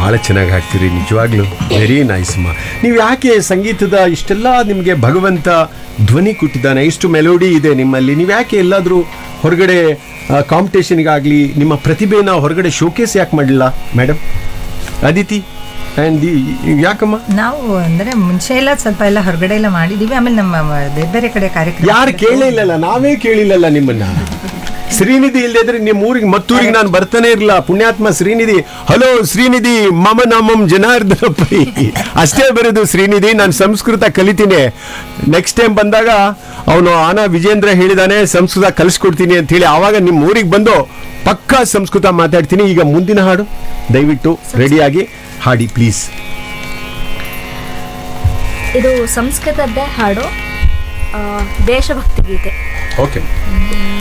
ಭಾಳ ಚೆನ್ನಾಗಿ ಹಾಡ್ತೀರಿ ನಿಜವಾಗ್ಲೂ ವೆರಿ ನೈಸ್ ಅಮ್ಮ ನೀವು ಯಾಕೆ ಸಂಗೀತದ ಇಷ್ಟೆಲ್ಲ ನಿಮಗೆ ಭಗವಂತ ಧ್ವನಿ ಕೊಟ್ಟಿದ್ದಾನೆ ಇಷ್ಟು ಮೆಲೋಡಿ ಇದೆ ನಿಮ್ಮಲ್ಲಿ ನೀವು ಯಾಕೆ ಎಲ್ಲಾದರೂ ಹೊರಗಡೆ ಕಾಂಪಿಟೇಷನ್ಗಾಗಲಿ ನಿಮ್ಮ ಪ್ರತಿಭೆನ ಹೊರಗಡೆ ಶೋಕೇಸ್ ಯಾಕೆ ಮಾಡಲಿಲ್ಲ ಮೇಡಮ್ ಅದಿತಿ ಆ್ಯಂಡ್ ಯಾಕಮ್ಮ ನಾವು ಅಂದ್ರೆ ಮುಂಚೆ ಎಲ್ಲ ಸ್ವಲ್ಪ ಎಲ್ಲ ಹೊರಗಡೆ ಎಲ್ಲ ಮಾಡಿದೀವಿ ಆಮೇಲೆ ನಮ್ಮ ಬೇರೆ ಬೇರೆ ಕಡೆ ಕಾರ್ಯಕ್ರಮ ಯಾರು ಕೇಳಿಲ್ಲಲ್ಲ ನಾವೇ ಕೇಳಿಲ್ಲಲ್ಲ ನಿಮ್ಮನ್ನ ಶ್ರೀನಿಧಿ ಇಲ್ಲದಿದ್ರೆ ನಿಮ್ಮ ಊರಿಗೆ ಮತ್ತೂರಿಗೆ ನಾನು ಬರ್ತಾನೆ ಇರಲಿಲ್ಲ ಪುಣ್ಯಾತ್ಮ ಶ್ರೀನಿಧಿ ಹಲೋ ಶ್ರೀನಿಧಿ ಮಮ ನಾಮಂ ಜನಾರ್ದನ ಪೈ ಅಷ್ಟೇ ಬರೋದು ಶ್ರೀನಿಧಿ ನಾನು ಸಂಸ್ಕೃತ ಕಲಿತೀನಿ ನೆಕ್ಸ್ಟ್ ಟೈಮ್ ಬಂದಾಗ ಅವನು ಆನ ವಿಜೇಂದ್ರ ಹೇಳಿದಾನೆ ಸಂಸ್ಕೃತ ಕಲಿಸ್ಕೊಡ್ತೀನಿ ಅಂತ ಹೇಳಿ ಆವಾಗ ನಿಮ್ಮ ಊರಿಗೆ ಬಂದು ಪಕ್ಕಾ ಸಂಸ್ಕೃತ ಮಾತಾಡ್ತೀನಿ ಈಗ ಮುಂದಿನ ಹಾಡು ದಯವಿಟ್ಟು ರೆಡಿಯಾಗಿ ಹಾಡಿ ಪ್ಲೀಸ್ ಇದು ಸಂಸ್ಕೃತದ್ದೇ ಹಾಡು ಆ, ದೇಶಭಕ್ತಿ ಗೀತೆ ಓಕೆ